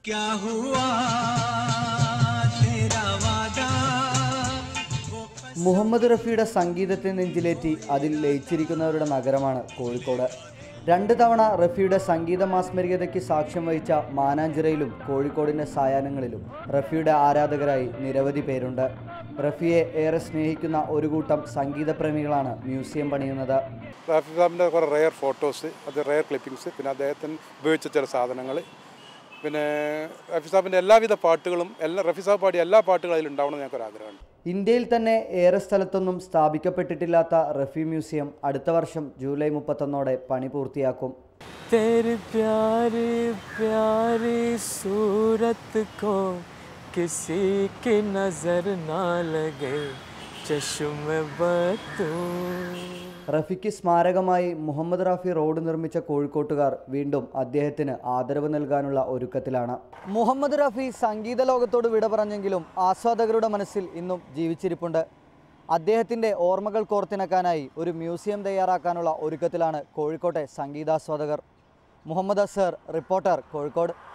क्या हुआ तेरा वादा वो മുഹമ്മദ് റഫിയുടെ സംഗീതത്തെ നെഞ്ചിലേറ്റി അതിൽ ലയിച്ചിരിക്കുന്നവരുടെ നഗരമാണ് കോഴിക്കോട് രണ്ട് തവണ റഫിയുടെ സംഗീത മാസ്മരികതയ്ക്ക് സാക്ഷ്യം വഹിച്ച മാനാഞ്ചിറയിലും കോഴിക്കോടിൻ്റെ സായാഹ്നങ്ങളിലും റഫിയുടെ ആരാധകരായി നിരവധി പേരുണ്ട് റഫിയെ ഏറെ സ്നേഹിക്കുന്ന ഒരു കൂട്ടം സംഗീതപ്രേമികളാണ് മ്യൂസിയം പണിയുന്നത് റാഫി സാബിൻ്റെ കുറേ റെയർ ഫോട്ടോസ് അത് റെയർ ക്ലിപ്പിങ്സ് പിന്നെ അദ്ദേഹത്തിന് ഉപയോഗിച്ച ചില സാധനങ്ങൾ പിന്നെ റഫി സാബിൻ്റെ എല്ലാവിധ പാട്ടുകളും എല്ലാ റഫി സാബ് പാടിയ എല്ലാ പാട്ടുകളും അതിലുണ്ടാവണം എന്ന് ഞങ്ങൾക്കൊരു ആഗ്രഹമുണ്ട് ഇന്ത്യയിൽ തന്നെ ഏറെ സ്ഥലത്തൊന്നും സ്ഥാപിക്കപ്പെട്ടിട്ടില്ലാത്ത റഫി മ്യൂസിയം അടുത്ത വർഷം ജൂലൈ മുപ്പത്തൊന്നോടെ പണി പൂർത്തിയാക്കും तेरी प्यारी प्यारी सूरत को किसी की नजर ना लगे चश्म बतू റഫിക്ക് സ്മാരകമായി മുഹമ്മദ് റാഫി റോഡ് നിർമ്മിച്ച കോഴിക്കോട്ടുകാർ വീണ്ടും അദ്ദേഹത്തിന് ആദരവ് നൽകാനുള്ള ഒരുക്കത്തിലാണ് മുഹമ്മദ് റാഫി സംഗീത ലോകത്തോട് വിട പറഞ്ഞെങ്കിലും ആസ്വാദകരുടെ മനസ്സിൽ ഇന്നും ജീവിച്ചിരിപ്പുണ്ട് അദ്ദേഹത്തിൻ്റെ ഓർമ്മകൾ കോർത്തിണക്കാനായി ഒരു മ്യൂസിയം തയ്യാറാക്കാനുള്ള ഒരുക്കത്തിലാണ് കോഴിക്കോട്ടെ സംഗീതാസ്വാദകർ മുഹമ്മദ് അസർ റിപ്പോർട്ടർ കോഴിക്കോട്